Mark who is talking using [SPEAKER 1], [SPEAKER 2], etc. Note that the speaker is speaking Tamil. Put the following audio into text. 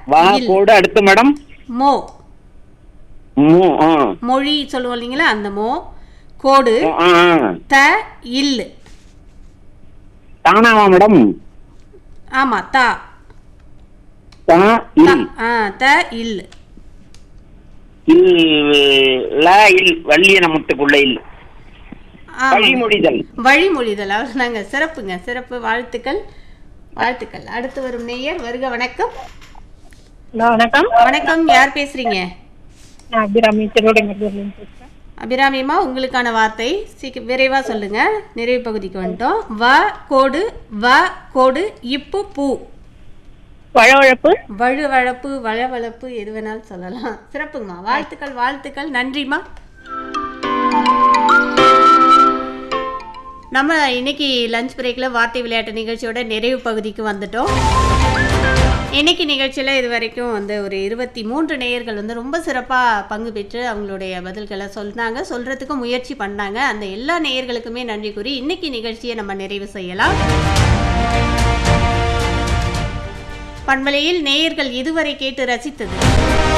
[SPEAKER 1] வா
[SPEAKER 2] இல்.
[SPEAKER 1] கோடு அடுத்து மேடம்
[SPEAKER 2] மோ
[SPEAKER 1] மூ ஆ
[SPEAKER 2] மொழி சொல்லுவோம் இல்லைங்களா அந்த மோ கோடு
[SPEAKER 1] ஆ, ஆ.
[SPEAKER 2] த இல்
[SPEAKER 1] தானாவா மேடம்
[SPEAKER 2] ஆமா தா
[SPEAKER 1] தா
[SPEAKER 2] த,
[SPEAKER 1] இல்
[SPEAKER 2] ஆ த இல்
[SPEAKER 1] இல் ல இல் வள்ளிய நமத்துக்குள்ள இல்
[SPEAKER 2] ஆமா.
[SPEAKER 1] வழிமொழிதல்
[SPEAKER 2] வழிமொழிதல் அவ்வளோதாங்க சிறப்புங்க சிறப்பு வாழ்த்துக்கள் வாழ்த்துக்கள் அடுத்து வரும் நேயர் வருக வணக்கம்
[SPEAKER 3] ஹலோ வணக்கம்
[SPEAKER 2] வணக்கம் யார் பேசுறீங்க
[SPEAKER 3] நான் அபிராமி திருவிடைமருதூர்லேருந்து பேசுகிறேன்
[SPEAKER 2] அபிராமிமா உங்களுக்கான வார்த்தை சீக்கிரம் விரைவா சொல்லுங்க நிறைவு பகுதிக்கு வந்துட்டோம் வ கோடு வ கோடு இப்பு பூ
[SPEAKER 3] வழவழப்பு
[SPEAKER 2] வழுவழப்பு வளவளப்பு எது வேணாலும் சொல்லலாம் சிறப்புங்கம்மா வாழ்த்துக்கள் வாழ்த்துக்கள் நன்றிம்மா நம்ம இன்னைக்கு லஞ்ச் பிரேக்கில் வார்த்தை விளையாட்டு நிகழ்ச்சியோட நிறைவு பகுதிக்கு வந்துட்டோம் இன்னைக்கு நிகழ்ச்சியில் இது வரைக்கும் வந்து ஒரு இருபத்தி மூன்று நேயர்கள் வந்து ரொம்ப சிறப்பாக பங்கு பெற்று அவங்களுடைய பதில்களை சொன்னாங்க சொல்கிறதுக்கு முயற்சி பண்ணாங்க அந்த எல்லா நேயர்களுக்குமே நன்றி கூறி இன்னைக்கு நிகழ்ச்சியை நம்ம நிறைவு செய்யலாம் பண்பலையில் நேயர்கள் இதுவரை கேட்டு ரசித்தது